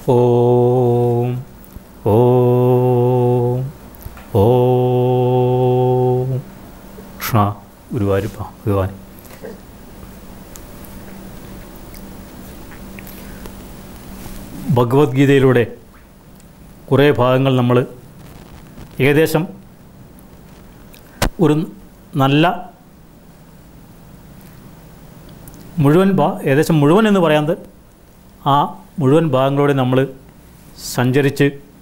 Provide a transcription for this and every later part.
ഓം ഓം ഓം കൃഷ്ണ ഗുരുവായൂരപ്പ ഭഗവാൻ ഭഗവത്ഗീതയിലൂടെ കുറേ ഭാഗങ്ങൾ നമ്മൾ ഏകദേശം ഒരു നല്ല മുഴുവൻ ഭാ ഏകദേശം മുഴുവൻ എന്ന് പറയാതെ ആ മുഴുവൻ ഭാഗങ്ങളോടെ നമ്മൾ സഞ്ചരിച്ച്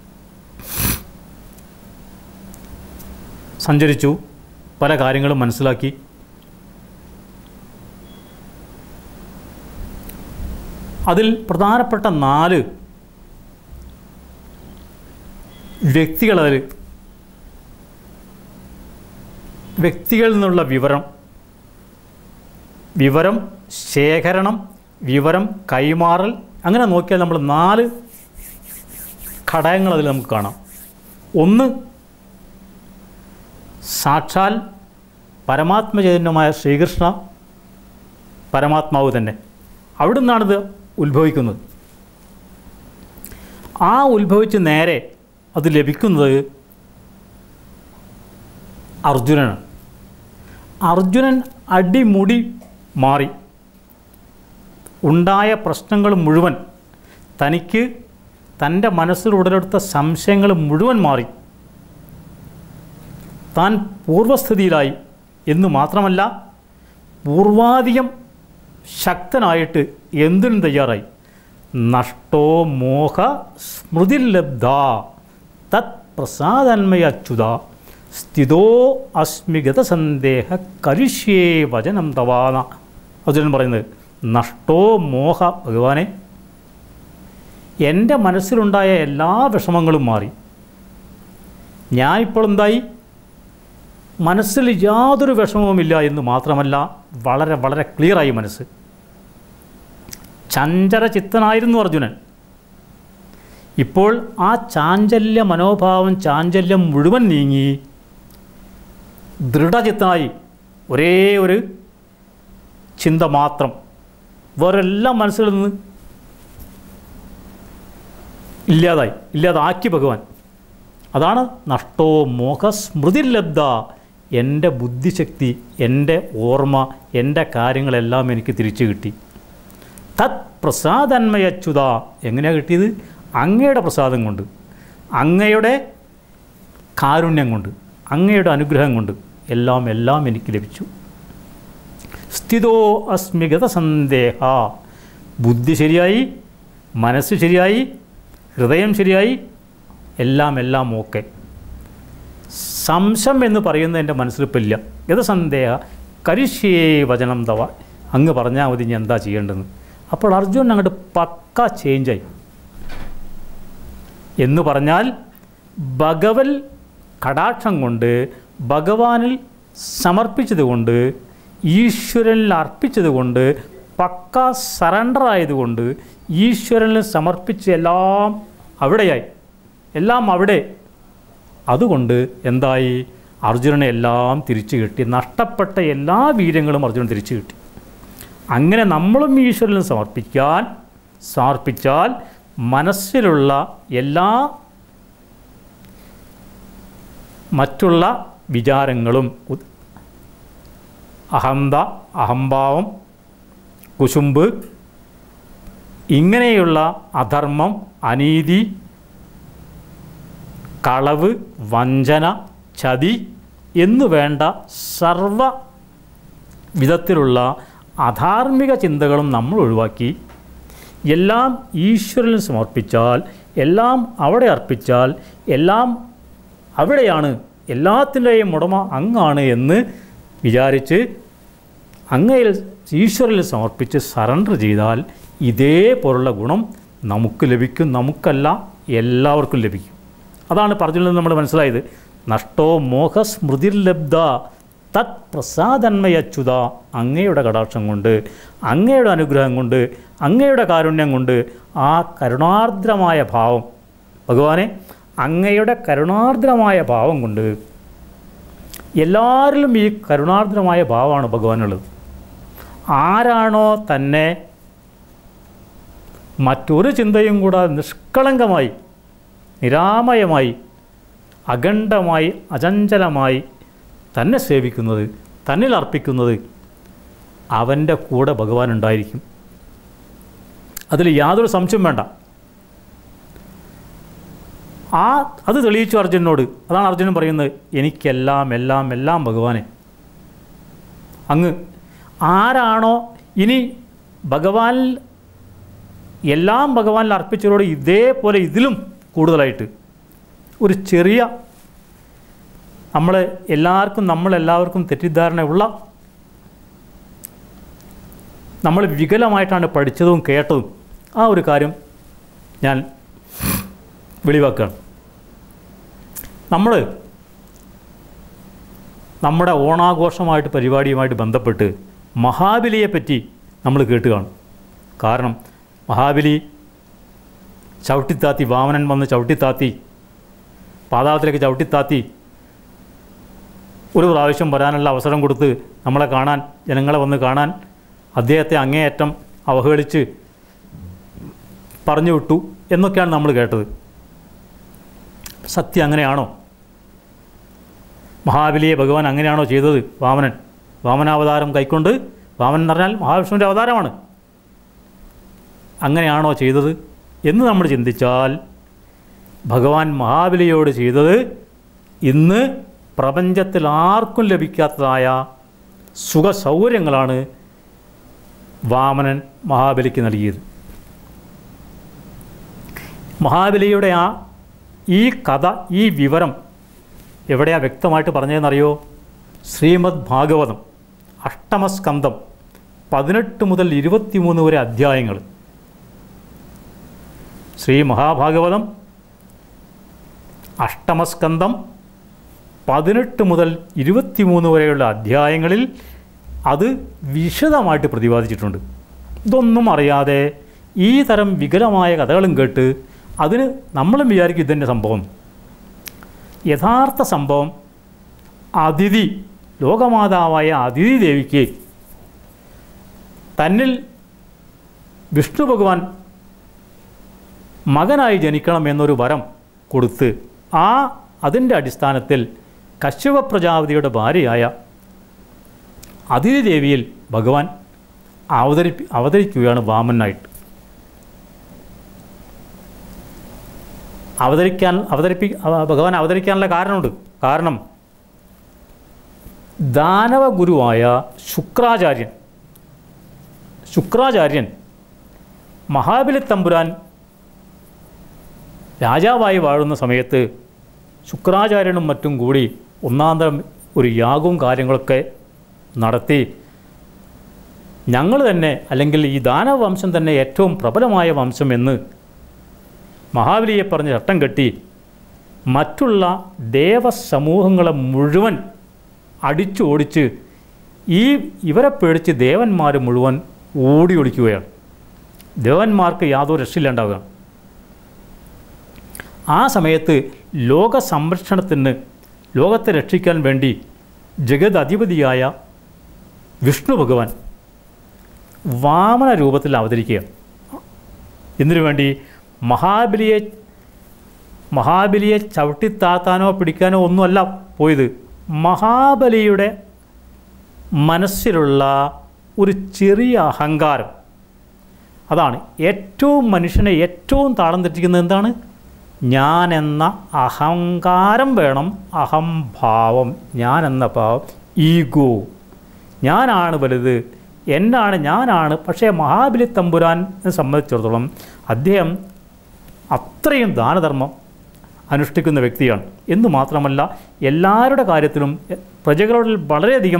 സഞ്ചരിച്ചു പല കാര്യങ്ങളും മനസ്സിലാക്കി അതിൽ പ്രധാനപ്പെട്ട നാല് വ്യക്തികളതിൽ വ്യക്തികളിൽ നിന്നുള്ള വിവരം വിവരം ശേഖരണം വിവരം കൈമാറൽ അങ്ങനെ നോക്കിയാൽ നമ്മൾ നാല് ഘടകങ്ങൾ അതിൽ നമുക്ക് കാണാം ഒന്ന് സാക്ഷാൽ പരമാത്മചൈതന്യമായ ശ്രീകൃഷ്ണ പരമാത്മാവ് തന്നെ അവിടെ നിന്നാണിത് ഉത്ഭവിക്കുന്നത് ആ ഉത്ഭവിച്ച് നേരെ അത് ലഭിക്കുന്നത് അർജുനനാണ് അർജുനൻ അടിമുടി മാറി ഉണ്ടായ പ്രശ്നങ്ങൾ മുഴുവൻ തനിക്ക് തൻ്റെ മനസ്സിൽ ഉടലെടുത്ത സംശയങ്ങൾ മുഴുവൻ മാറി താൻ പൂർവസ്ഥിതിയിലായി എന്ന് മാത്രമല്ല പൂർവാധികം ശക്തനായിട്ട് എന്തിനും തയ്യാറായി നഷ്ടോ മോഹ സ്മൃതിലബ്ധ തത് പ്രസാദന്മയച്യുത സ്ഥിതോ അസ്മിഗത സന്ദേഹ കരിഷ്യേ വചനം തവാന അർജുനൻ പറയുന്നത് നഷ്ടോ മോഹ ഭഗവാനെ എൻ്റെ മനസ്സിലുണ്ടായ എല്ലാ വിഷമങ്ങളും മാറി ഞാനിപ്പോൾ എന്തായി മനസ്സിൽ യാതൊരു വിഷമവുമില്ല എന്ന് മാത്രമല്ല വളരെ വളരെ ക്ലിയറായി മനസ്സ് ചഞ്ചല ചിത്തനായിരുന്നു അർജുനൻ ഇപ്പോൾ ആ ചാഞ്ചല്യ മനോഭാവം ചാഞ്ചല്യം മുഴുവൻ നീങ്ങി ദൃഢചിത്തനായി ഒരേ ഒരു ചിന്ത മാത്രം വേറെല്ലാം മനസ്സിൽ നിന്ന് ഇല്ലാതായി ഇല്ലാതാക്കി ഭഗവാൻ അതാണ് നഷ്ടോ മോഹസ്മൃതിലബ്ധ എൻ്റെ ബുദ്ധിശക്തി എൻ്റെ ഓർമ്മ എൻ്റെ കാര്യങ്ങളെല്ലാം എനിക്ക് തിരിച്ചു കിട്ടി തത് പ്രസാദന്മയച്യുത എങ്ങനെയാണ് കിട്ടിയത് അങ്ങയുടെ പ്രസാദം കൊണ്ട് അങ്ങയുടെ കാരുണ്യം കൊണ്ട് അങ്ങയുടെ അനുഗ്രഹം കൊണ്ട് എല്ലാം എല്ലാം എനിക്ക് ലഭിച്ചു സ്ഥിതോ അസ്മിഗത സന്ദേഹ ബുദ്ധി ശരിയായി മനസ്സ് ശരിയായി ഹൃദയം ശരിയായി എല്ലാം എല്ലാം ഓക്കെ സംശയം എന്ന് പറയുന്നത് എൻ്റെ മനസ്സിലിപ്പില്ല ഗതസന്ദേഹ കരിഷ്യേ വചനം തവ അങ്ങ് പറഞ്ഞാൽ മതി ഞാൻ എന്താ ചെയ്യേണ്ടതെന്ന് അപ്പോൾ അർജുനൻ അങ്ങോട്ട് പക്ക ചേഞ്ചായി എന്ന് പറഞ്ഞാൽ ഭഗവൽ കടാക്ഷം കൊണ്ട് ഭഗവാനിൽ സമർപ്പിച്ചതുകൊണ്ട് ഈശ്വരനിൽ അർപ്പിച്ചതുകൊണ്ട് പക്ക സറണ്ടർ ആയതുകൊണ്ട് ഈശ്വരനിൽ സമർപ്പിച്ച് എല്ലാം അവിടെയായി എല്ലാം അവിടെ അതുകൊണ്ട് എന്തായി അർജുനനെ എല്ലാം തിരിച്ചു കിട്ടി നഷ്ടപ്പെട്ട എല്ലാ വീര്യങ്ങളും അർജുനൻ തിരിച്ചു കിട്ടി അങ്ങനെ നമ്മളും ഈശ്വരനും സമർപ്പിക്കാൻ സമർപ്പിച്ചാൽ മനസ്സിലുള്ള എല്ലാ മറ്റുള്ള വിചാരങ്ങളും ഉത്- അഹന്ത അഹംഭാവം കുശുമ്പ് ഇങ്ങനെയുള്ള അധർമ്മം അനീതി കളവ് വഞ്ചന ചതി എന്നു വേണ്ട സർവ വിധത്തിലുള്ള അധാർമിക ചിന്തകളും നമ്മൾ ഒഴിവാക്കി എല്ലാം ഈശ്വരന് സമർപ്പിച്ചാൽ എല്ലാം അവിടെ അർപ്പിച്ചാൽ എല്ലാം അവിടെയാണ് എല്ലാത്തിൻ്റെയും ഉടമ അങ്ങാണ് എന്ന് വിചാരിച്ച് അങ്ങയിൽ ഈശ്വരനിൽ സമർപ്പിച്ച് സറണ്ടർ ചെയ്താൽ ഇതേപോലുള്ള ഗുണം നമുക്ക് ലഭിക്കും നമുക്കല്ല എല്ലാവർക്കും ലഭിക്കും അതാണ് പറഞ്ഞതിൽ നമ്മൾ മനസ്സിലായത് നഷ്ടോ മോഹസ്മൃതിർലബ്ധ തത് പ്രസാദന്മയച്യുത അങ്ങയുടെ കടാക്ഷം കൊണ്ട് അങ്ങയുടെ അനുഗ്രഹം കൊണ്ട് അങ്ങയുടെ കാരുണ്യം കൊണ്ട് ആ കരുണാർദ്രമായ ഭാവം ഭഗവാനെ അങ്ങയുടെ കരുണാർദ്രമായ ഭാവം കൊണ്ട് എല്ലാവരിലും ഈ കരുണാർദ്രമായ ഭാവമാണ് ഭഗവാനുള്ളത് ആരാണോ തന്നെ മറ്റൊരു ചിന്തയും കൂടാതെ നിഷ്കളങ്കമായി നിരാമയമായി അഖണ്ഡമായി അചഞ്ചലമായി തന്നെ സേവിക്കുന്നത് തന്നിൽ അർപ്പിക്കുന്നത് അവൻ്റെ കൂടെ ഭഗവാൻ ഉണ്ടായിരിക്കും അതിൽ യാതൊരു സംശയം വേണ്ട ആ അത് തെളിയിച്ചു അർജുനോട് അതാണ് അർജുനൻ പറയുന്നത് എനിക്കെല്ലാം എല്ലാം എല്ലാം ഭഗവാനെ അങ്ങ് ആരാണോ ഇനി ഭഗവാൻ എല്ലാം ഭഗവാനിൽ അർപ്പിച്ചവരോട് ഇതേപോലെ ഇതിലും കൂടുതലായിട്ട് ഒരു ചെറിയ നമ്മൾ എല്ലാവർക്കും നമ്മളെല്ലാവർക്കും തെറ്റിദ്ധാരണയുള്ള നമ്മൾ വികലമായിട്ടാണ് പഠിച്ചതും കേട്ടതും ആ ഒരു കാര്യം ഞാൻ വെളിവാക്കുകയാണ് നമ്മൾ നമ്മുടെ ഓണാഘോഷമായിട്ട് പരിപാടിയുമായിട്ട് ബന്ധപ്പെട്ട് മഹാബലിയെ പറ്റി നമ്മൾ കേട്ട് കാണും കാരണം മഹാബലി ചവിട്ടിത്താത്തി വാമനൻ വന്ന് ചവിട്ടിത്താത്തി പാതാളത്തിലേക്ക് ചവിട്ടിത്താത്തി ഒരു പ്രാവശ്യം വരാനുള്ള അവസരം കൊടുത്ത് നമ്മളെ കാണാൻ ജനങ്ങളെ വന്ന് കാണാൻ അദ്ദേഹത്തെ അങ്ങേയറ്റം അവഹേളിച്ച് പറഞ്ഞു വിട്ടു എന്നൊക്കെയാണ് നമ്മൾ കേട്ടത് സത്യം അങ്ങനെയാണോ മഹാബലിയെ ഭഗവാൻ അങ്ങനെയാണോ ചെയ്തത് വാമനൻ വാമനാവതാരം കൈക്കൊണ്ട് വാമനൻ എന്ന് പറഞ്ഞാൽ മഹാവിഷ്ണുവിൻ്റെ അവതാരമാണ് അങ്ങനെയാണോ ചെയ്തത് എന്ന് നമ്മൾ ചിന്തിച്ചാൽ ഭഗവാൻ മഹാബലിയോട് ചെയ്തത് ഇന്ന് പ്രപഞ്ചത്തിൽ ആർക്കും ലഭിക്കാത്തതായ സുഖസൗകര്യങ്ങളാണ് വാമനൻ മഹാബലിക്ക് നൽകിയത് മഹാബലിയുടെ ആ ഈ കഥ ഈ വിവരം എവിടെയാ വ്യക്തമായിട്ട് പറഞ്ഞതെന്നറിയോ ശ്രീമദ് ഭാഗവതം അഷ്ടമസ്കന്ധം പതിനെട്ട് മുതൽ ഇരുപത്തിമൂന്ന് വരെ അധ്യായങ്ങൾ ശ്രീ മഹാഭാഗവതം അഷ്ടമസ്കന്ധം പതിനെട്ട് മുതൽ ഇരുപത്തിമൂന്ന് വരെയുള്ള അധ്യായങ്ങളിൽ അത് വിശദമായിട്ട് പ്രതിപാദിച്ചിട്ടുണ്ട് ഇതൊന്നും അറിയാതെ ഈ തരം വികലമായ കഥകളും കേട്ട് അതിന് നമ്മളും വിചാരിക്കും ഇതന്നെ സംഭവം യഥാർത്ഥ സംഭവം അതിഥി ലോകമാതാവായ അതിഥി ദേവിക്ക് തന്നിൽ വിഷ്ണു ഭഗവാൻ മകനായി ജനിക്കണം എന്നൊരു വരം കൊടുത്ത് ആ അതിൻ്റെ അടിസ്ഥാനത്തിൽ കശ്യപ പ്രജാപതിയുടെ ഭാര്യയായ അതിഥി ദേവിയിൽ ഭഗവാൻ അവതരിപ്പി അവതരിക്കുകയാണ് വാമനായിട്ട് അവതരിക്കാൻ അവതരിപ്പി അവ- ഭഗവാൻ അവതരിക്കാനുള്ള കാരണമുണ്ട് കാരണം ദാനവ ഗുരുവായ ശുക്രാചാര്യൻ ശുക്രാചാര്യൻ മഹാബലി തമ്പുരാൻ രാജാവായി വാഴുന്ന സമയത്ത് ശുക്രാചാര്യനും മറ്റും കൂടി ഒന്നാന്തരം ഒരു യാഗവും കാര്യങ്ങളൊക്കെ നടത്തി ഞങ്ങൾ തന്നെ അല്ലെങ്കിൽ ഈ ദാനവ വംശം തന്നെ ഏറ്റവും പ്രബലമായ വംശം എന്ന് മഹാബലിയെ പറഞ്ഞ് ചട്ടം കെട്ടി മറ്റുള്ള ദേവസമൂഹങ്ങളെ മുഴുവൻ അടിച്ചു ഓടിച്ച് ഈ ഇവരെ പേടിച്ച് ദേവന്മാർ മുഴുവൻ ഓടി ഒളിക്കുകയാണ് ദേവന്മാർക്ക് യാതൊരു രക്ഷയില്ലാണ്ടാവുകയാണ് ആ സമയത്ത് ലോക സംരക്ഷണത്തിന് ലോകത്തെ രക്ഷിക്കാൻ വേണ്ടി ജഗത് അധിപതിയായ വിഷ്ണു ഭഗവാൻ വാമന രൂപത്തിൽ അവതരിക്കുകയാണ് ഇതിനു വേണ്ടി മഹാബലിയെ മഹാബലിയെ ചവിട്ടിത്താത്താനോ പിടിക്കാനോ ഒന്നുമല്ല പോയത് മഹാബലിയുടെ മനസ്സിലുള്ള ഒരു ചെറിയ അഹങ്കാരം അതാണ് ഏറ്റവും മനുഷ്യനെ ഏറ്റവും താളം തെറ്റിക്കുന്നത് എന്താണ് ഞാൻ എന്ന അഹങ്കാരം വേണം അഹംഭാവം ഞാൻ എന്ന ഭാവം ഈഗോ ഞാനാണ് വലുത് എന്നാണ് ഞാനാണ് പക്ഷേ മഹാബലി തമ്പുരാനെ സംബന്ധിച്ചിടത്തോളം അദ്ദേഹം അത്രയും ദാനധർമ്മം അനുഷ്ഠിക്കുന്ന വ്യക്തിയാണ് എന്ന് മാത്രമല്ല എല്ലാവരുടെ കാര്യത്തിലും എ- പ്രജകളോട് വളരെയധികം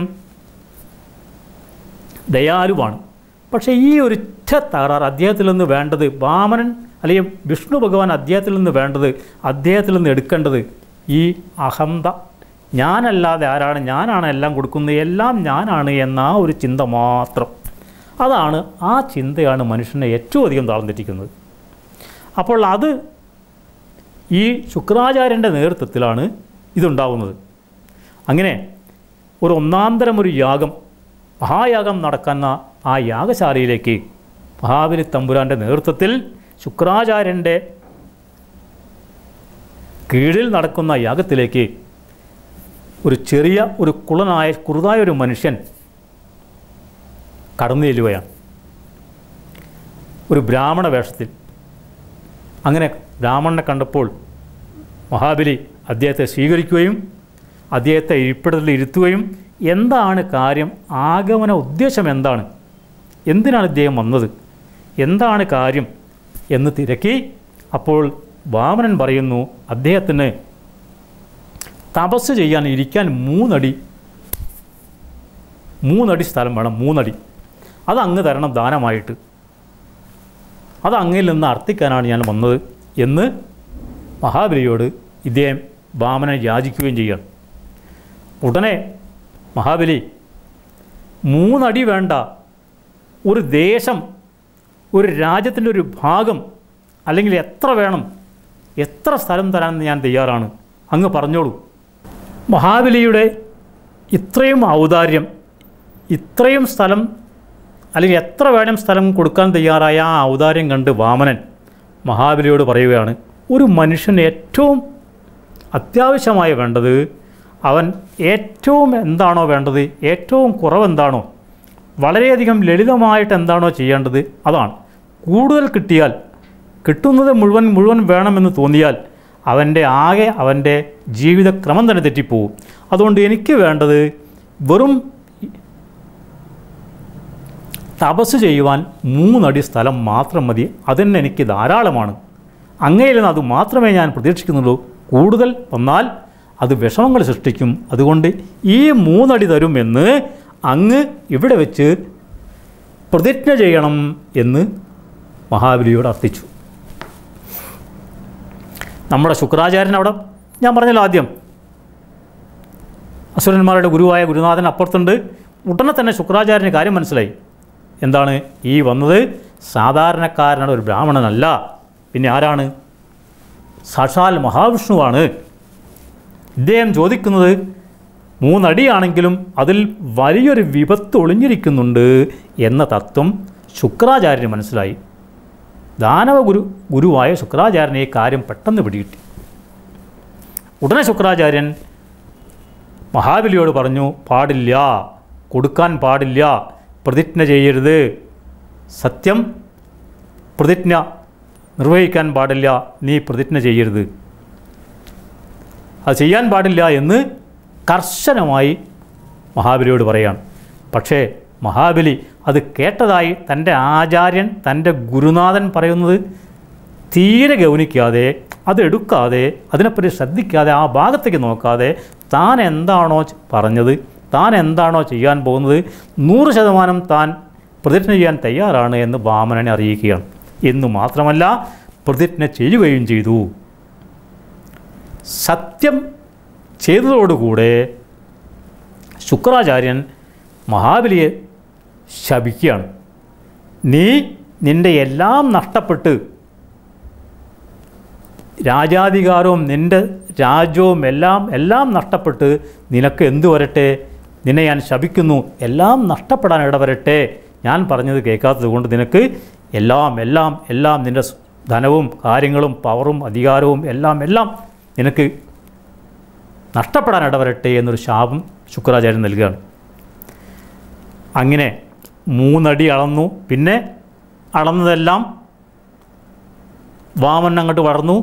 ദയാലുവാണ് പക്ഷേ ഈ ഒരു ഒറ്റ തകരാറ് അദ്ദേഹത്തിൽ നിന്ന് വേണ്ടത് വാമനൻ അല്ലെങ്കിൽ വിഷ്ണു ഭഗവാൻ അദ്ദേഹത്തിൽ നിന്ന് വേണ്ടത് അദ്ദേഹത്തിൽ നിന്ന് എടുക്കേണ്ടത് ഈ അഹന്ത ഞാനല്ലാതെ ആരാണ് ഞാനാണ് എല്ലാം കൊടുക്കുന്നത് എല്ലാം ഞാനാണ് എന്ന ആ ഒരു ചിന്ത മാത്രം അതാണ് ആ ചിന്തയാണ് മനുഷ്യനെ ഏറ്റവും അധികം താളം തെറ്റിക്കുന്നത് അപ്പോൾ അത് ഈ ശുക്രാചാര്യൻ്റെ നേതൃത്വത്തിലാണ് ഇതുണ്ടാവുന്നത് അങ്ങനെ ഒരു ഒന്നാന്തരം ഒരു യാഗം മഹായാഗം നടക്കുന്ന ആ യാഗശാലയിലേക്ക് മഹാബലി തമ്പുരാൻ്റെ നേതൃത്വത്തിൽ ശുക്രാചാര്യൻ്റെ കീഴിൽ നടക്കുന്ന യാഗത്തിലേക്ക് ഒരു ചെറിയ ഒരു കുളനായ കുറുതായ ഒരു മനുഷ്യൻ കടന്നു ചെല്ലുകയാണ് ഒരു ബ്രാഹ്മണ വേഷത്തിൽ അങ്ങനെ ബ്രാഹ്മണനെ കണ്ടപ്പോൾ മഹാബലി അദ്ദേഹത്തെ സ്വീകരിക്കുകയും അദ്ദേഹത്തെ ഇരിപ്പിടത്തിൽ ഇരുത്തുകയും എന്താണ് കാര്യം ആഗമന ഉദ്ദേശം എന്താണ് എന്തിനാണ് ഇദ്ദേഹം വന്നത് എന്താണ് കാര്യം എന്ന് തിരക്കി അപ്പോൾ വാമനൻ പറയുന്നു അദ്ദേഹത്തിന് തപസ് ചെയ്യാൻ ഇരിക്കാൻ മൂന്നടി മൂന്നടി സ്ഥലം വേണം മൂന്നടി അത് അങ്ങ് തരണം ദാനമായിട്ട് അത് അങ്ങയിൽ നിന്ന് അർത്ഥിക്കാനാണ് ഞാൻ വന്നത് എന്ന് മഹാബലിയോട് ഇദ്ദേഹം വാമനൻ യാചിക്കുകയും ചെയ്യുകയാണ് ഉടനെ മഹാബലി മൂന്നടി വേണ്ട ഒരു ദേശം ഒരു രാജ്യത്തിൻ്റെ ഒരു ഭാഗം അല്ലെങ്കിൽ എത്ര വേണം എത്ര സ്ഥലം തരാൻ ഞാൻ തയ്യാറാണ് അങ്ങ് പറഞ്ഞോളൂ മഹാബലിയുടെ ഇത്രയും ഔദാര്യം ഇത്രയും സ്ഥലം അല്ലെങ്കിൽ എത്ര വേണം സ്ഥലം കൊടുക്കാൻ തയ്യാറായ ആ ഔദാര്യം കണ്ട് വാമനൻ മഹാബലിയോട് പറയുകയാണ് ഒരു മനുഷ്യന് ഏറ്റവും അത്യാവശ്യമായി വേണ്ടത് അവൻ ഏറ്റവും എന്താണോ വേണ്ടത് ഏറ്റവും കുറവെന്താണോ വളരെയധികം ലളിതമായിട്ട് എന്താണോ ചെയ്യേണ്ടത് അതാണ് കൂടുതൽ കിട്ടിയാൽ കിട്ടുന്നത് മുഴുവൻ മുഴുവൻ വേണമെന്ന് തോന്നിയാൽ അവൻ്റെ ആകെ അവൻ്റെ ജീവിതക്രമം തന്നെ തെറ്റിപ്പോവും അതുകൊണ്ട് എനിക്ക് വേണ്ടത് വെറും തപസ് ചെയ്യുവാൻ മൂന്നടി സ്ഥലം മാത്രം മതി അതിന് എനിക്ക് ധാരാളമാണ് അങ്ങയിൽ നിന്ന് അത് മാത്രമേ ഞാൻ പ്രതീക്ഷിക്കുന്നുള്ളൂ കൂടുതൽ വന്നാൽ അത് വിഷമങ്ങൾ സൃഷ്ടിക്കും അതുകൊണ്ട് ഈ മൂന്നടി തരും എന്ന് അങ്ങ് ഇവിടെ വെച്ച് പ്രതിജ്ഞ ചെയ്യണം എന്ന് മഹാബലിയോട് അർത്ഥിച്ചു നമ്മുടെ ശുക്രാചാര്യൻ അവിടെ ഞാൻ പറഞ്ഞല്ലോ ആദ്യം അസുരന്മാരുടെ ഗുരുവായ ഗുരുനാഥൻ അപ്പുറത്തുണ്ട് ഉടനെ തന്നെ ശുക്രാചാര്യന് കാര്യം മനസ്സിലായി എന്താണ് ഈ വന്നത് സാധാരണക്കാരനാണ് ഒരു ബ്രാഹ്മണനല്ല പിന്നെ ആരാണ് സാക്ഷാൽ മഹാവിഷ്ണുവാണ് ഇദ്ദേഹം ചോദിക്കുന്നത് മൂന്നടിയാണെങ്കിലും അതിൽ വലിയൊരു വിപത്ത് ഒളിഞ്ഞിരിക്കുന്നുണ്ട് എന്ന തത്വം ശുക്രാചാര്യന് മനസ്സിലായി ദാനവ ഗുരു ഗുരുവായ ശുക്രാചാര്യനെ ഈ കാര്യം പെട്ടെന്ന് പിടികിട്ടി ഉടനെ ശുക്രാചാര്യൻ മഹാബലിയോട് പറഞ്ഞു പാടില്ല കൊടുക്കാൻ പാടില്ല പ്രതിജ്ഞ ചെയ്യരുത് സത്യം പ്രതിജ്ഞ നിർവഹിക്കാൻ പാടില്ല നീ പ്രതിജ്ഞ ചെയ്യരുത് അത് ചെയ്യാൻ പാടില്ല എന്ന് കർശനമായി മഹാബലിയോട് പറയാണ് പക്ഷേ മഹാബലി അത് കേട്ടതായി തൻ്റെ ആചാര്യൻ തൻ്റെ ഗുരുനാഥൻ പറയുന്നത് തീരെ ഗൗനിക്കാതെ അതെടുക്കാതെ അതിനെപ്പറ്റി ശ്രദ്ധിക്കാതെ ആ ഭാഗത്തേക്ക് നോക്കാതെ താൻ എന്താണോ ച- പറഞ്ഞത് താൻ എന്താണോ ചെയ്യാൻ പോകുന്നത് നൂറ് ശതമാനം താൻ പ്രതിജ്ഞ ചെയ്യാൻ തയ്യാറാണ് എന്ന് വാമനനെ അറിയിക്കുകയാണ് എന്നു മാത്രമല്ല പ്രതിജ്ഞ ചെയ്യുകയും ചെയ്തു സത്യം ചെയ്തതോടുകൂടെ ശുക്രാചാര്യൻ മഹാബലിയെ ശപിക്കുകയാണ് നീ നിൻ്റെ എല്ലാം നഷ്ടപ്പെട്ട് രാജാധികാരവും നിൻ്റെ രാജ്യവും എല്ലാം എല്ലാം നഷ്ടപ്പെട്ട് നിനക്ക് എന്തു വരട്ടെ നിന്നെ ഞാൻ ശപിക്കുന്നു എല്ലാം നഷ്ടപ്പെടാൻ ഇടവരട്ടെ ഞാൻ പറഞ്ഞത് കേൾക്കാത്തത് കൊണ്ട് നിനക്ക് എല്ലാം എല്ലാം എല്ലാം നിൻ്റെ സ് ധനവും കാര്യങ്ങളും പവറും അധികാരവും എല്ലാം എല്ലാം നിനക്ക് നഷ്ടപ്പെടാൻ ഇടവരട്ടെ എന്നൊരു ശാപം ശുക്രാചാര്യൻ നൽകുകയാണ് അങ്ങനെ മൂന്നടി അളന്നു പിന്നെ അളന്നതെല്ലാം വാമൻ അങ്ങോട്ട് വളർന്നു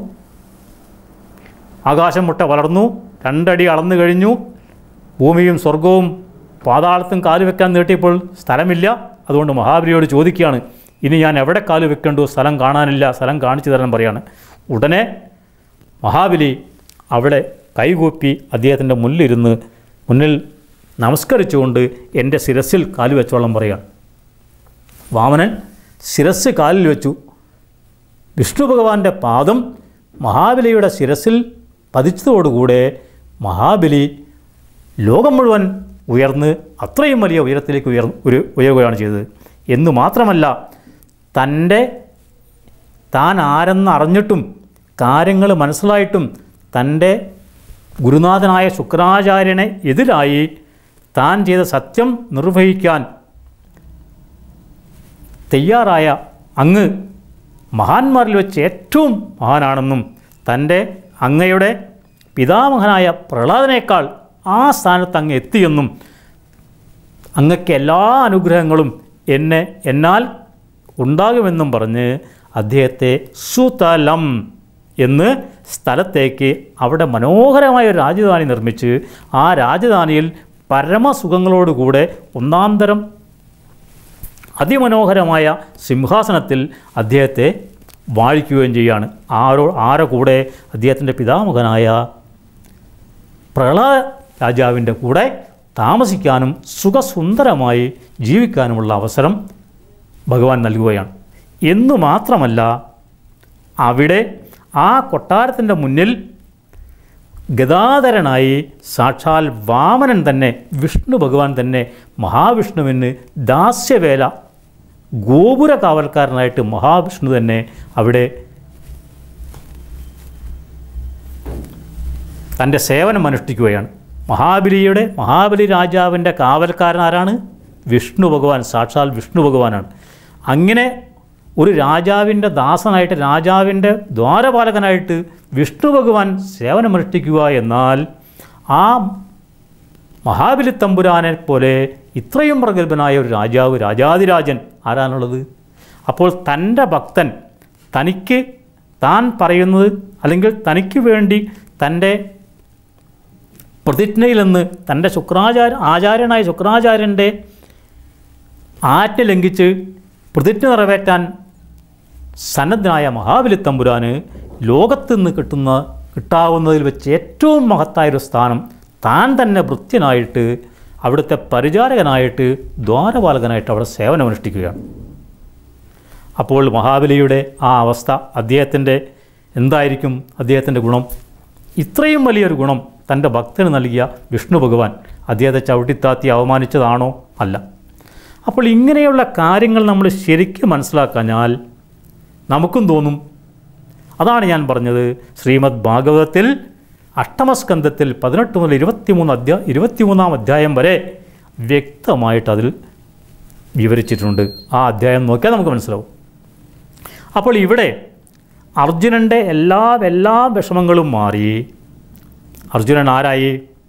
ആകാശം മുട്ട വളർന്നു രണ്ടടി അളന്നു കഴിഞ്ഞു ഭൂമിയും സ്വർഗവും പാതാളത്തും കാല് വെക്കാൻ നീട്ടിയപ്പോൾ സ്ഥലമില്ല അതുകൊണ്ട് മഹാബലിയോട് ചോദിക്കുകയാണ് ഇനി ഞാൻ എവിടെ കാല് വെക്കേണ്ടു സ്ഥലം കാണാനില്ല സ്ഥലം കാണിച്ചു തരാൻ പറയാണ് ഉടനെ മഹാബലി അവിടെ കൈകൂപ്പി അദ്ദേഹത്തിൻ്റെ മുന്നിലിരുന്ന് മുന്നിൽ നമസ്കരിച്ചുകൊണ്ട് എൻ്റെ ശിരസിൽ കാല് വെച്ചോളം പറയാണ് വാമനൻ ശിരസ് കാലിൽ വെച്ചു വിഷ്ണു ഭഗവാന്റെ പാദം മഹാബലിയുടെ ശിരസിൽ പതിച്ചതോടുകൂടെ മഹാബലി ലോകം മുഴുവൻ ഉയർന്ന് അത്രയും വലിയ ഉയരത്തിലേക്ക് ഉയർ ഒരു ഉയരുകയാണ് ചെയ്തത് എന്നു മാത്രമല്ല തൻ്റെ താൻ ആരെന്ന് അറിഞ്ഞിട്ടും കാര്യങ്ങൾ മനസ്സിലായിട്ടും തൻ്റെ ഗുരുനാഥനായ ശുക്രാചാര്യനെ എതിരായി താൻ ചെയ്ത സത്യം നിർവഹിക്കാൻ തയ്യാറായ അങ്ങ് മഹാന്മാരിൽ വെച്ച് ഏറ്റവും മഹാനാണെന്നും തൻ്റെ അങ്ങയുടെ പിതാമഹനായ പ്രഹ്ലാദനേക്കാൾ ആ സ്ഥാനത്ത് അങ്ങ് എത്തിയെന്നും അങ്ങക്ക് എല്ലാ അനുഗ്രഹങ്ങളും എന്നെ എന്നാൽ ഉണ്ടാകുമെന്നും പറഞ്ഞ് അദ്ദേഹത്തെ സുതലം എന്ന് സ്ഥലത്തേക്ക് അവിടെ മനോഹരമായ ഒരു രാജധാനി നിർമ്മിച്ച് ആ രാജധാനിയിൽ പരമസുഖങ്ങളോടുകൂടെ ഒന്നാന്തരം അതിമനോഹരമായ സിംഹാസനത്തിൽ അദ്ദേഹത്തെ വാഴിക്കുകയും ചെയ്യുകയാണ് ആരോ ആരെ കൂടെ അദ്ദേഹത്തിൻ്റെ പിതാമകനായ പ്രളയ രാജാവിൻ്റെ കൂടെ താമസിക്കാനും സുഖസുന്ദരമായി ജീവിക്കാനുമുള്ള അവസരം ഭഗവാൻ നൽകുകയാണ് എന്നു മാത്രമല്ല അവിടെ ആ കൊട്ടാരത്തിൻ്റെ മുന്നിൽ ഗതാധരനായി സാക്ഷാൽ വാമനൻ തന്നെ വിഷ്ണു ഭഗവാൻ തന്നെ മഹാവിഷ്ണുവിന് ദാസ്യവേല ഗോപുര കാവൽക്കാരനായിട്ട് മഹാവിഷ്ണു തന്നെ അവിടെ തൻ്റെ സേവനം അനുഷ്ഠിക്കുകയാണ് മഹാബലിയുടെ മഹാബലി രാജാവിൻ്റെ കാവൽക്കാരൻ ആരാണ് വിഷ്ണു ഭഗവാൻ സാക്ഷാൽ വിഷ്ണു ഭഗവാനാണ് അങ്ങനെ ഒരു രാജാവിൻ്റെ ദാസനായിട്ട് രാജാവിൻ്റെ ദ്വാരപാലകനായിട്ട് വിഷ്ണു ഭഗവാൻ സേവനമനുഷ്ഠിക്കുക എന്നാൽ ആ മഹാബലി തമ്പുരാനെ പോലെ ഇത്രയും പ്രഗത്ഭനായ ഒരു രാജാവ് രാജാതിരാജൻ ആരാണുള്ളത് അപ്പോൾ തൻ്റെ ഭക്തൻ തനിക്ക് താൻ പറയുന്നത് അല്ലെങ്കിൽ തനിക്ക് വേണ്ടി തൻ്റെ പ്രതിജ്ഞയിൽ നിന്ന് തൻ്റെ ശുക്രാചാര്യ ആചാര്യനായ ശുക്രാചാര്യൻ്റെ ആജ്ഞ ലംഘിച്ച് പ്രതിജ്ഞ നിറവേറ്റാൻ സന്നദ്ധനായ മഹാബലി തമ്പുരാന് ലോകത്ത് നിന്ന് കിട്ടുന്ന കിട്ടാവുന്നതിൽ വെച്ച് ഏറ്റവും മഹത്തായൊരു സ്ഥാനം താൻ തന്നെ ഭൃത്യനായിട്ട് അവിടുത്തെ പരിചാരകനായിട്ട് ദ്വാരപാലകനായിട്ട് അവിടെ സേവനമനുഷ്ഠിക്കുകയാണ് അപ്പോൾ മഹാബലിയുടെ ആ അവസ്ഥ അദ്ദേഹത്തിൻ്റെ എന്തായിരിക്കും അദ്ദേഹത്തിൻ്റെ ഗുണം ഇത്രയും വലിയൊരു ഗുണം തൻ്റെ ഭക്തന് നൽകിയ വിഷ്ണു ഭഗവാൻ അദ്ദേഹത്തെ ചവിട്ടിത്താത്തി അവമാനിച്ചതാണോ അല്ല അപ്പോൾ ഇങ്ങനെയുള്ള കാര്യങ്ങൾ നമ്മൾ ശരിക്കും മനസ്സിലാക്കാഞ്ഞാൽ നമുക്കും തോന്നും അതാണ് ഞാൻ പറഞ്ഞത് ശ്രീമദ് ഭാഗവതത്തിൽ അഷ്ടമസ്കന്ധത്തിൽ പതിനെട്ട് മുതൽ ഇരുപത്തിമൂന്ന് അധ്യായ ഇരുപത്തിമൂന്നാം അധ്യായം വരെ വ്യക്തമായിട്ട് അതിൽ വിവരിച്ചിട്ടുണ്ട് ആ അധ്യായം നോക്കിയാൽ നമുക്ക് മനസ്സിലാവും അപ്പോൾ ഇവിടെ അർജുനൻ്റെ എല്ലാ എല്ലാ വിഷമങ്ങളും മാറി അർജുനൻ ആരായി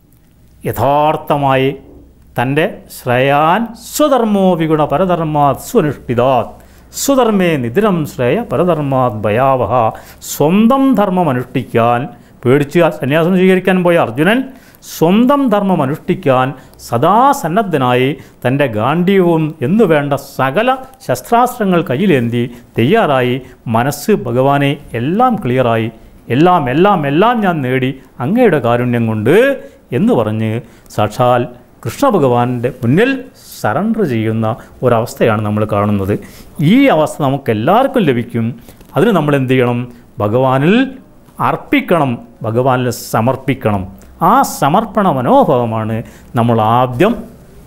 യഥാർത്ഥമായി തൻ്റെ ശ്രേയാൻ സ്വധർമ്മോ വിഗുണ പരധർമാത് സ്വനുഷ്ഠിതാത് സ്വധർമ്മേ നിതിരം ശ്രേയ പരധർമാത് ഭയാവഹ സ്വന്തം ധർമ്മം അനുഷ്ഠിക്കാൻ പേടിച്ച് സന്യാസം സ്വീകരിക്കാൻ പോയ അർജുനൻ സ്വന്തം ധർമ്മം അനുഷ്ഠിക്കാൻ സദാ സന്നദ്ധനായി തൻ്റെ ഗാന്ഡീവവും എന്നു വേണ്ട സകല ശസ്ത്രാസ്ത്രങ്ങൾ കയ്യിലേന്തി തയ്യാറായി മനസ്സ് ഭഗവാനെ എല്ലാം ക്ലിയറായി എല്ലാം എല്ലാം എല്ലാം ഞാൻ നേടി അങ്ങയുടെ കാരുണ്യം കൊണ്ട് എന്ന് പറഞ്ഞ് സാക്ഷാൽ കൃഷ്ണഭഗവാന്റെ മുന്നിൽ സറണ്ടർ ചെയ്യുന്ന ഒരവസ്ഥയാണ് നമ്മൾ കാണുന്നത് ഈ അവസ്ഥ നമുക്ക് എല്ലാവർക്കും ലഭിക്കും അതിന് നമ്മൾ എന്ത് ചെയ്യണം ഭഗവാനിൽ അർപ്പിക്കണം ഭഗവാനിൽ സമർപ്പിക്കണം ആ സമർപ്പണ മനോഭാവമാണ് നമ്മൾ ആദ്യം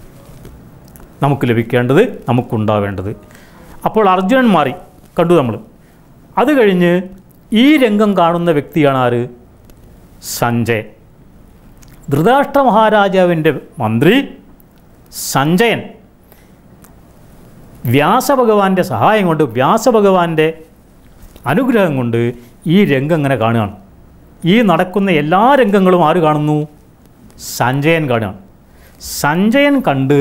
നമുക്ക് ലഭിക്കേണ്ടത് നമുക്കുണ്ടാവേണ്ടത് അപ്പോൾ അർജുനൻ മാറി കണ്ടു നമ്മൾ അത് കഴിഞ്ഞ് ഈ രംഗം കാണുന്ന വ്യക്തിയാണ് ആര് സഞ്ജയൻ ധൃതരാഷ്ട്ര മഹാരാജാവിൻ്റെ മന്ത്രി സഞ്ജയൻ വ്യാസഭഗവാന്റെ സഹായം കൊണ്ട് വ്യാസഭഗവാന്റെ അനുഗ്രഹം കൊണ്ട് ഈ രംഗം ഇങ്ങനെ കാണുകയാണ് ഈ നടക്കുന്ന എല്ലാ രംഗങ്ങളും ആര് കാണുന്നു സഞ്ജയൻ കാണുകയാണ് സഞ്ജയൻ കണ്ട്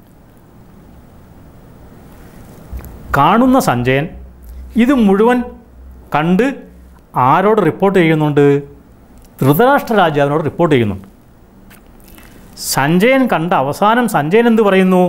കാണുന്ന സഞ്ജയൻ ഇത് മുഴുവൻ കണ്ട് ആരോട് റിപ്പോർട്ട് ചെയ്യുന്നുണ്ട് ധൃതരാഷ്ട്ര രാജാവിനോട് റിപ്പോർട്ട് ചെയ്യുന്നുണ്ട് സഞ്ജയൻ കണ്ട അവസാനം സഞ്ജയൻ എന്ത് പറയുന്നു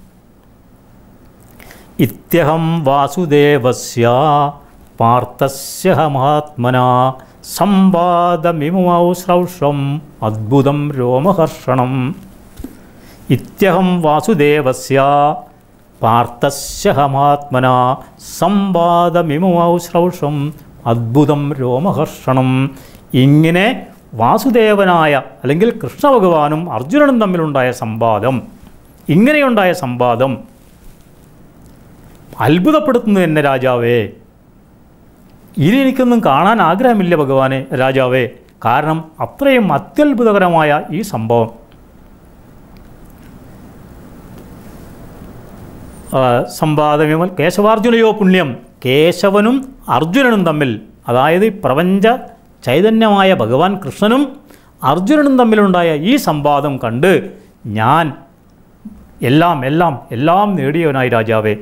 ഇത്യഹം വാസുദേവസ്യ പാർത്ഥസ്യ മഹാത്മന സംവാദമിമൗ ശ്രൗഷം അദ്ഭുതം രോമഹർഷണം ഇത്യഹം വാസുദേവസ്യ പാർത്ഥസ്യ മഹാത്മന സംവാദമിമൗ ശ്രൗഷം അദ്ഭുതം രോമഹർഷണം ഇങ്ങനെ വാസുദേവനായ അല്ലെങ്കിൽ കൃഷ്ണഭഗവാനും അർജുനനും തമ്മിലുണ്ടായ സംവാദം ഇങ്ങനെയുണ്ടായ സംവാദം അത്ഭുതപ്പെടുത്തുന്നു എന്നെ രാജാവേ ഇനി എനിക്കൊന്നും കാണാൻ ആഗ്രഹമില്ല ഭഗവാനെ രാജാവേ കാരണം അത്രയും അത്യത്ഭുതകരമായ ഈ സംഭവം സംവാദവിമൽ കേശവാർജുനയോ പുണ്യം കേശവനും അർജുനനും തമ്മിൽ അതായത് പ്രപഞ്ച ചൈതന്യമായ ഭഗവാൻ കൃഷ്ണനും അർജുനനും തമ്മിലുണ്ടായ ഈ സംവാദം കണ്ട് ഞാൻ എല്ലാം എല്ലാം എല്ലാം നേടിയവനായി രാജാവേ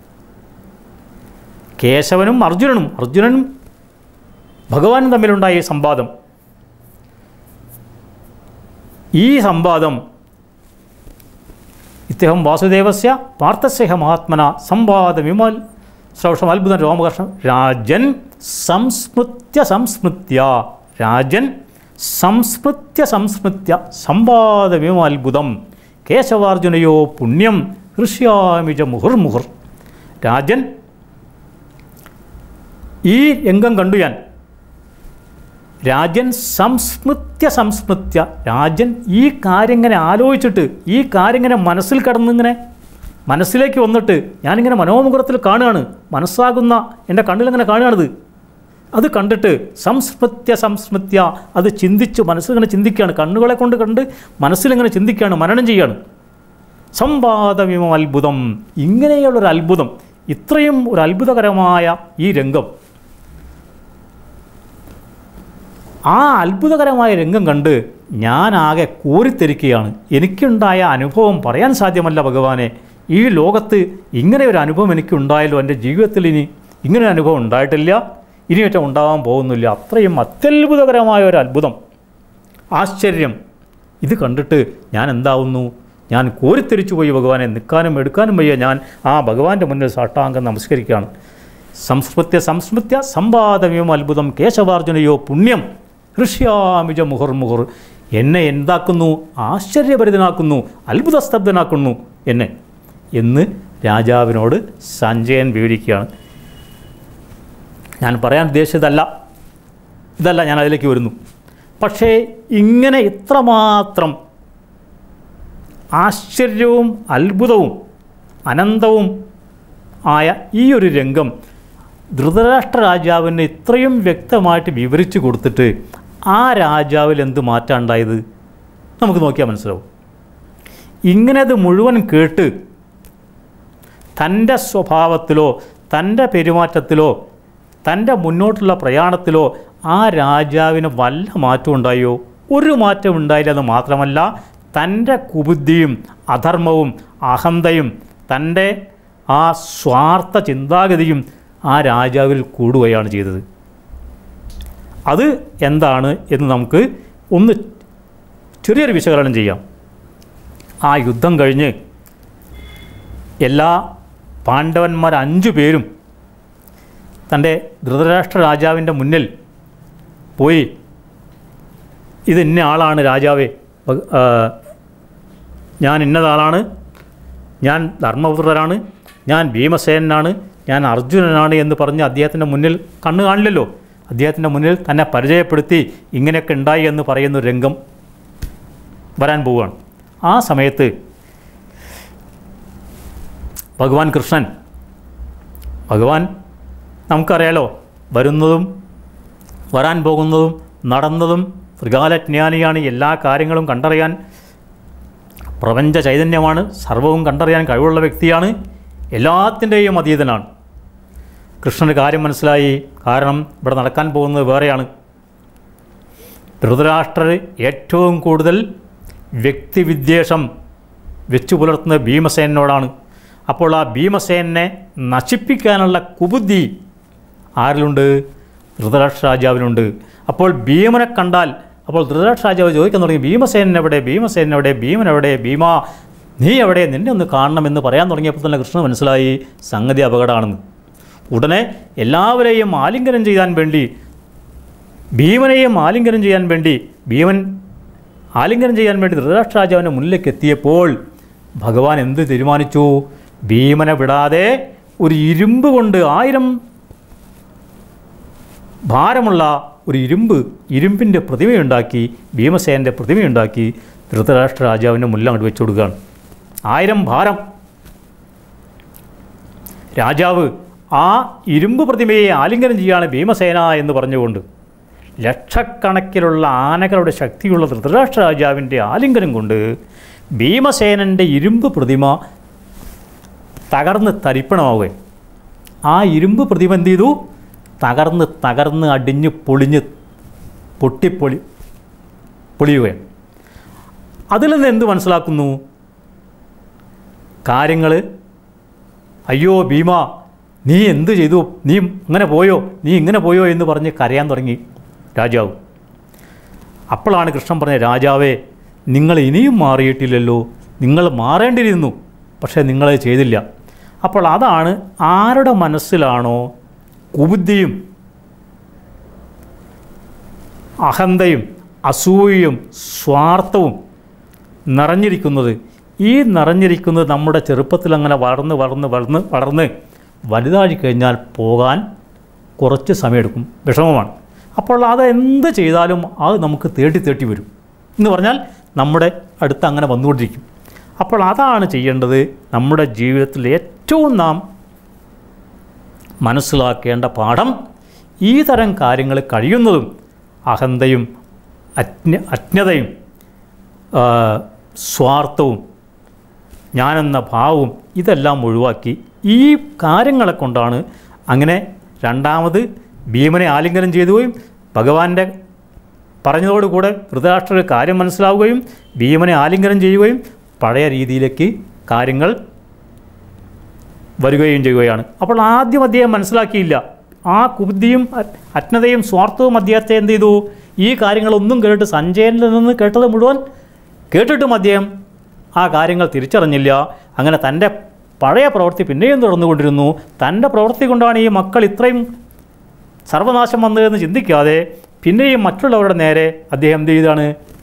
കേശവനും അർജുനനും അർജുനനും ഭഗവാനും തമ്മിലുണ്ടായ ഈ സംവാദം ഈ സംവാദം ഇദ്ദേഹം വാസുദേവസ്യ പാർത്ഥസ്യ മഹാത്മന സംവാദ വിമൽ ശ്രൗഷം അത്ഭുതം രോമകർഷം രാജൻ സംസ്മൃത്യ സംസ്മൃത്യ രാജൻ സംസ്മൃത്യ സംസ്മൃത്യ സംവാദ വിമത്ഭുതം കേശവാർജുനയോ പുണ്യം ഹൃഷ്യാമിജ മുഹുർമുഹുർ രാജൻ ഈ രംഗം കണ്ടു ഞാൻ രാജൻ സംസ്മൃത്യ സംസ്മൃത്യ രാജൻ ഈ കാര്യം ഇങ്ങനെ ആലോചിച്ചിട്ട് ഈ കാര്യം ഇങ്ങനെ മനസ്സിൽ കടന്നിങ്ങനെ മനസ്സിലേക്ക് വന്നിട്ട് ഞാനിങ്ങനെ മനോമുഖത്തിൽ കാണുകയാണ് മനസ്സാകുന്ന എൻ്റെ കണ്ണിലിങ്ങനെ കാണുകയാണിത് അത് കണ്ടിട്ട് സംസ്മൃത്യ സംസ്മൃത്യ അത് ചിന്തിച്ച് മനസ്സിലിങ്ങനെ ചിന്തിക്കുകയാണ് കണ്ണുകളെ കൊണ്ട് കണ്ട് മനസ്സിലിങ്ങനെ ചിന്തിക്കുകയാണ് മനനം ചെയ്യുകയാണ് സംവാദവിമം അത്ഭുതം ഇങ്ങനെയുള്ളൊരു അത്ഭുതം ഇത്രയും ഒരു അത്ഭുതകരമായ ഈ രംഗം ആ അത്ഭുതകരമായ രംഗം കണ്ട് ഞാനാകെ കോരിത്തെരിക്കുകയാണ് എനിക്കുണ്ടായ അനുഭവം പറയാൻ സാധ്യമല്ല ഭഗവാനെ ഈ ലോകത്ത് ഇങ്ങനെ ഒരു അനുഭവം എനിക്കുണ്ടായല്ലോ എൻ്റെ ജീവിതത്തിൽ ഇനി ഇങ്ങനെ ഒരു അനുഭവം ഉണ്ടായിട്ടില്ല ഇനിയൊറ്റ ഉണ്ടാകാൻ പോകുന്നില്ല അത്രയും അത്യത്ഭുതകരമായ ഒരു അത്ഭുതം ആശ്ചര്യം ഇത് കണ്ടിട്ട് ഞാൻ എന്താവുന്നു ഞാൻ കോരിത്തെരിച്ചു പോയി ഭഗവാനെ നിൽക്കാനും എടുക്കാനും വയ്യ ഞാൻ ആ ഭഗവാന്റെ മുന്നിൽ സാഷ്ടാംഗം നമസ്കരിക്കുകയാണ് സംസ്മൃത്യ സംസ്മൃത്യ സംവാദമയം അത്ഭുതം കേശവാർജുനയോ പുണ്യം ഹൃഷ്യാമിജ മുഹുർ മുഹുർ എന്നെ എന്താക്കുന്നു ആശ്ചര്യഭരിതനാക്കുന്നു അത്ഭുതസ്തബ്ധനാക്കുന്നു എന്നെ എന്ന് രാജാവിനോട് സഞ്ജയൻ വിവരിക്കുകയാണ് ഞാൻ പറയാൻ ഉദ്ദേശിച്ചതല്ല ഇതല്ല ഞാൻ അതിലേക്ക് വരുന്നു പക്ഷേ ഇങ്ങനെ ഇത്രമാത്രം ആശ്ചര്യവും അത്ഭുതവും അനന്തവും ആയ ഈ ഒരു രംഗം ധൃതരാഷ്ട്ര രാജാവിന് ഇത്രയും വ്യക്തമായിട്ട് വിവരിച്ചു കൊടുത്തിട്ട് ആ രാജാവിൽ എന്ത് മാറ്റാണ്ടായത് നമുക്ക് നോക്കിയാൽ മനസ്സിലാവും ഇങ്ങനെ അത് മുഴുവൻ കേട്ട് തൻ്റെ സ്വഭാവത്തിലോ തൻ്റെ പെരുമാറ്റത്തിലോ തൻ്റെ മുന്നോട്ടുള്ള പ്രയാണത്തിലോ ആ രാജാവിന് വല്ല മാറ്റം ഉണ്ടായോ ഒരു മാറ്റം ഉണ്ടായില്ലെന്ന് മാത്രമല്ല തൻ്റെ കുബുദ്ധിയും അധർമ്മവും അഹന്തയും തൻ്റെ ആ സ്വാർത്ഥ ചിന്താഗതിയും ആ രാജാവിൽ കൂടുകയാണ് ചെയ്തത് അത് എന്താണ് എന്ന് നമുക്ക് ഒന്ന് ചെറിയൊരു വിശകലനം ചെയ്യാം ആ യുദ്ധം കഴിഞ്ഞ് എല്ലാ പാണ്ഡവന്മാർ അഞ്ചു പേരും തൻ്റെ ധൃതരാഷ്ട്ര രാജാവിൻ്റെ മുന്നിൽ പോയി ഇത് ഇന്ന ആളാണ് രാജാവേ ഭഗ- ആ, ഞാൻ ഇന്നതാളാണ് ഞാൻ ധർമ്മപുത്രനാണ് ഞാൻ ഭീമസേനാണ് ഞാൻ അർജുനനാണ് എന്ന് പറഞ്ഞ് അദ്ദേഹത്തിൻ്റെ മുന്നിൽ കണ്ണു കാണില്ലല്ലോ അദ്ദേഹത്തിൻ്റെ മുന്നിൽ തന്നെ പരിചയപ്പെടുത്തി ഇങ്ങനെയൊക്കെ ഉണ്ടായി എന്ന് പറയുന്ന ഒരു രംഗം വരാൻ പോവുകയാണ് ആ സമയത്ത് ഭഗവാൻ കൃഷ്ണൻ ഭഗവാൻ നമുക്കറിയാലോ വരുന്നതും വരാൻ പോകുന്നതും നടന്നതും ത്രികാലജ്ഞാനിയാണ് എല്ലാ കാര്യങ്ങളും കണ്ടറിയാൻ പ്രപഞ്ച ചൈതന്യമാണ് സർവവും കണ്ടറിയാൻ കഴിവുള്ള വ്യക്തിയാണ് എല്ലാത്തിൻ്റെയും അതീതനാണ് കൃഷ്ണന് കാര്യം മനസ്സിലായി കാരണം ഇവിടെ നടക്കാൻ പോകുന്നത് വേറെയാണ് ധൃതരാഷ്ട്രർ ഏറ്റവും കൂടുതൽ വ്യക്തിവിദ്വേഷം വെച്ചു പുലർത്തുന്ന ഭീമസേനോടാണ് അപ്പോൾ ആ ഭീമസേനെ നശിപ്പിക്കാനുള്ള കുബുദ്ധി ആരിലുണ്ട് ധൃതരാഷ്ട്ര രാജാവിനുണ്ട് അപ്പോൾ ഭീമനെ കണ്ടാൽ അപ്പോൾ ധൃതരാഷ്ട്ര രാജാവ് ചോദിക്കാൻ തുടങ്ങി ഭീമസേനൻ എവിടെ ഭീമസേനൻ എവിടെ ഭീമൻ എവിടെ ഭീമ നീ എവിടെ നിന്നെ ഒന്ന് കാണണമെന്ന് പറയാൻ തുടങ്ങിയപ്പോൾ തന്നെ കൃഷ്ണൻ മനസ്സിലായി സംഗതി അപകടമാണെന്ന് ഉടനെ എല്ലാവരെയും ആലിംഗനം ചെയ്യാൻ വേണ്ടി ഭീമനെയും ആലിംഗനം ചെയ്യാൻ വേണ്ടി ഭീമൻ ആലിംഗനം ചെയ്യാൻ വേണ്ടി ധൃതരാഷ്ട്ര രാജാവിൻ്റെ മുന്നിലേക്ക് എത്തിയപ്പോൾ ഭഗവാൻ എന്ത് തീരുമാനിച്ചു ഭീമനെ വിടാതെ ഒരു ഇരുമ്പ് കൊണ്ട് ആയിരം ഭാരമുള്ള ഒരു ഇരുമ്പ് ഇരുമ്പിൻ്റെ പ്രതിമയുണ്ടാക്കി ഭീമസേനൻ്റെ പ്രതിമയുണ്ടാക്കി ധൃതരാഷ്ട്ര രാജാവിൻ്റെ മുന്നിൽ അങ്ങോട്ട് വെച്ചു കൊടുക്കുകയാണ് ആയിരം ഭാരം രാജാവ് ആ ഇരുമ്പ് പ്രതിമയെ ആലിംഗനം ചെയ്യാണ് ഭീമസേന എന്ന് പറഞ്ഞുകൊണ്ട് ലക്ഷക്കണക്കിലുള്ള ആനകളുടെ ശക്തിയുള്ള ധൃതരാഷ്ട്ര രാജാവിൻ്റെ ആലിംഗനം കൊണ്ട് ഭീമസേനൻ്റെ ഇരുമ്പ് പ്രതിമ തകർന്ന് തരിപ്പണമാവുകയും ആ ഇരുമ്പ് പ്രതിമ എന്ത് ചെയ്തു തകർന്ന് തകർന്ന് അടിഞ്ഞ് പൊളിഞ്ഞ് പൊട്ടിപ്പൊളി പൊളിയുകയാണ് അതിൽ നിന്ന് എന്ത് മനസ്സിലാക്കുന്നു കാര്യങ്ങൾ അയ്യോ ഭീമ നീ എന്ത് ചെയ്തു നീ ഇങ്ങനെ പോയോ നീ ഇങ്ങനെ പോയോ എന്ന് പറഞ്ഞ് കരയാൻ തുടങ്ങി രാജാവ് അപ്പോഴാണ് കൃഷ്ണൻ പറഞ്ഞത് രാജാവേ നിങ്ങൾ ഇനിയും മാറിയിട്ടില്ലല്ലോ നിങ്ങൾ മാറേണ്ടിയിരുന്നു പക്ഷേ നിങ്ങളത് ചെയ്തില്ല അപ്പോൾ അതാണ് ആരുടെ മനസ്സിലാണോ കുബുദ്ധിയും അഹന്തയും അസൂയയും സ്വാർത്ഥവും നിറഞ്ഞിരിക്കുന്നത് ഈ നിറഞ്ഞിരിക്കുന്നത് നമ്മുടെ ചെറുപ്പത്തിൽ അങ്ങനെ വളർന്ന് വളർന്ന് വളർന്ന് വളർന്ന് വലുതായി കഴിഞ്ഞാൽ പോകാൻ കുറച്ച് സമയമെടുക്കും വിഷമമാണ് അപ്പോൾ അത് എന്ത് ചെയ്താലും അത് നമുക്ക് തേടി തേട്ടി വരും എന്ന് പറഞ്ഞാൽ നമ്മുടെ അടുത്ത് അങ്ങനെ വന്നുകൊണ്ടിരിക്കും അപ്പോൾ അതാണ് ചെയ്യേണ്ടത് നമ്മുടെ ജീവിതത്തിൽ ഏറ്റവും നാം മനസ്സിലാക്കേണ്ട പാഠം ഈ തരം കാര്യങ്ങൾ കഴിയുന്നതും അഹന്തയും അജ്ഞ അജ്ഞതയും ആ, സ്വാർത്ഥവും ഞാനെന്ന ഭാവവും ഇതെല്ലാം ഒഴിവാക്കി ഈ കാര്യങ്ങളെ കൊണ്ടാണ് അങ്ങനെ രണ്ടാമത് ഭീമനെ ആലിംഗനം ചെയ്തുകയും ഭഗവാന്റെ പറഞ്ഞതോടുകൂടെ ധൃതരാഷ്ട്ര കാര്യം മനസ്സിലാവുകയും ഭീമനെ ആലിംഗനം ചെയ്യുകയും പഴയ രീതിയിലേക്ക് കാര്യങ്ങൾ വരികയും ചെയ്യുകയാണ് അപ്പോൾ ആദ്യം അദ്ദേഹം മനസ്സിലാക്കിയില്ല ആ കുബുദ്ധിയും അ- അജ്ഞതയും സ്വാർത്ഥവും അദ്ദേഹത്തെ എന്ത് ചെയ്തു ഈ കാര്യങ്ങളൊന്നും കേട്ട് സഞ്ജയനിൽ നിന്ന് കേട്ടത് മുഴുവൻ കേട്ടിട്ടും അദ്ദേഹം ആ കാര്യങ്ങൾ തിരിച്ചറിഞ്ഞില്ല അങ്ങനെ തൻ്റെ പഴയ പ്രവൃത്തി പിന്നെയും തുടർന്നുകൊണ്ടിരുന്നു തൻ്റെ പ്രവൃത്തി കൊണ്ടാണ് ഈ മക്കൾ ഇത്രയും സർവനാശം വന്നതെന്ന് ചിന്തിക്കാതെ പിന്നെയും മറ്റുള്ളവരുടെ നേരെ അദ്ദേഹം എന്ത് ചെയ്താണ്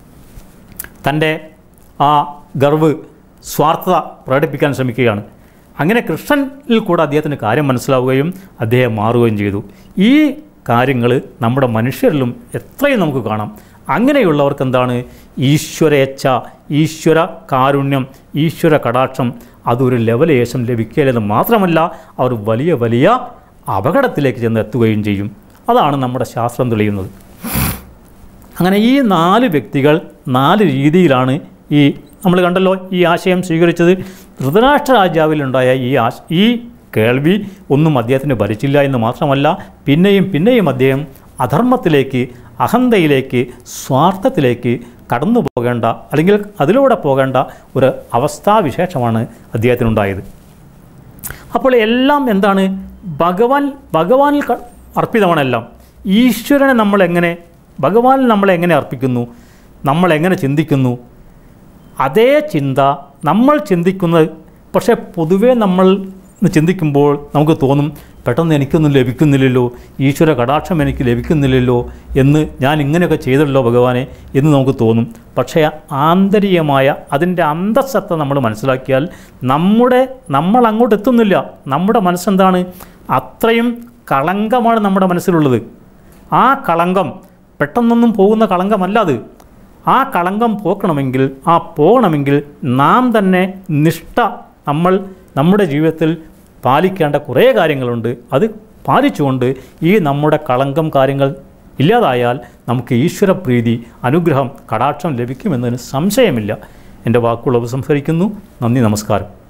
തൻ്റെ ആ ഗർവ് സ്വാർത്ഥത പ്രകടിപ്പിക്കാൻ ശ്രമിക്കുകയാണ് അങ്ങനെ കൃഷ്ണനിൽ കൂടെ അദ്ദേഹത്തിന് കാര്യം മനസ്സിലാവുകയും അദ്ദേഹം മാറുകയും ചെയ്തു ഈ കാര്യങ്ങൾ നമ്മുടെ മനുഷ്യരിലും എത്രയും നമുക്ക് കാണാം അങ്ങനെയുള്ളവർക്ക് എന്താണ് ഈശ്വരേച്ഛ ഈശ്വര കാരുണ്യം ഈശ്വര കടാക്ഷം അതൊരു ലെവലേശം ലഭിക്കുകയില്ലെന്ന് മാത്രമല്ല അവർ വലിയ വലിയ അപകടത്തിലേക്ക് ചെന്ന് എത്തുകയും ചെയ്യും അതാണ് നമ്മുടെ ശാസ്ത്രം തെളിയുന്നത് അങ്ങനെ ഈ നാല് വ്യക്തികൾ നാല് രീതിയിലാണ് ഈ നമ്മൾ കണ്ടല്ലോ ഈ ആശയം സ്വീകരിച്ചത് ധൃതരാഷ്ട്ര രാജാവിലുണ്ടായ ഈ ആശ ഈ കേൾവി ഒന്നും അദ്ദേഹത്തിന് ഭരിച്ചില്ല എന്ന് മാത്രമല്ല പിന്നെയും പിന്നെയും അദ്ദേഹം അധർമ്മത്തിലേക്ക് അഹന്തയിലേക്ക് സ്വാർത്ഥത്തിലേക്ക് കടന്നു പോകേണ്ട അല്ലെങ്കിൽ അതിലൂടെ പോകേണ്ട ഒരു അവസ്ഥാവിശേഷമാണ് അദ്ദേഹത്തിനുണ്ടായത് അപ്പോൾ എല്ലാം എന്താണ് ഭഗവാൻ ഭഗവാനിൽ ക- അർപ്പിതമാണെല്ലാം ഈശ്വരനെ നമ്മൾ എങ്ങനെ ഭഗവാനിൽ നമ്മളെ എങ്ങനെ അർപ്പിക്കുന്നു നമ്മൾ എങ്ങനെ ചിന്തിക്കുന്നു അതേ ചിന്ത നമ്മൾ ചിന്തിക്കുന്നത് പക്ഷേ പൊതുവേ നമ്മൾ ഒന്ന് ചിന്തിക്കുമ്പോൾ നമുക്ക് തോന്നും പെട്ടെന്ന് എനിക്കൊന്നും ലഭിക്കുന്നില്ലല്ലോ ഈശ്വര കടാക്ഷം എനിക്ക് ലഭിക്കുന്നില്ലല്ലോ എന്ന് ഞാൻ ഇങ്ങനെയൊക്കെ ചെയ്തല്ലോ ഭഗവാനെ എന്ന് നമുക്ക് തോന്നും പക്ഷേ ആന്തരികമായ അതിൻ്റെ അന്തസ്സത്ത നമ്മൾ മനസ്സിലാക്കിയാൽ നമ്മുടെ നമ്മൾ അങ്ങോട്ട് എത്തുന്നില്ല നമ്മുടെ മനസ്സെന്താണ് അത്രയും കളങ്കമാണ് നമ്മുടെ മനസ്സിലുള്ളത് ആ കളങ്കം പെട്ടെന്നൊന്നും പോകുന്ന കളങ്കമല്ല അത് ആ കളങ്കം പോക്കണമെങ്കിൽ ആ പോകണമെങ്കിൽ നാം തന്നെ നിഷ്ഠ നമ്മൾ നമ്മുടെ ജീവിതത്തിൽ പാലിക്കേണ്ട കുറേ കാര്യങ്ങളുണ്ട് അത് പാലിച്ചുകൊണ്ട് ഈ നമ്മുടെ കളങ്കം കാര്യങ്ങൾ ഇല്ലാതായാൽ നമുക്ക് ഈശ്വരപ്രീതി അനുഗ്രഹം കടാക്ഷം ലഭിക്കുമെന്നതിന് സംശയമില്ല എൻ്റെ വാക്കുകൾ ഉപസംഹരിക്കുന്നു നന്ദി നമസ്കാരം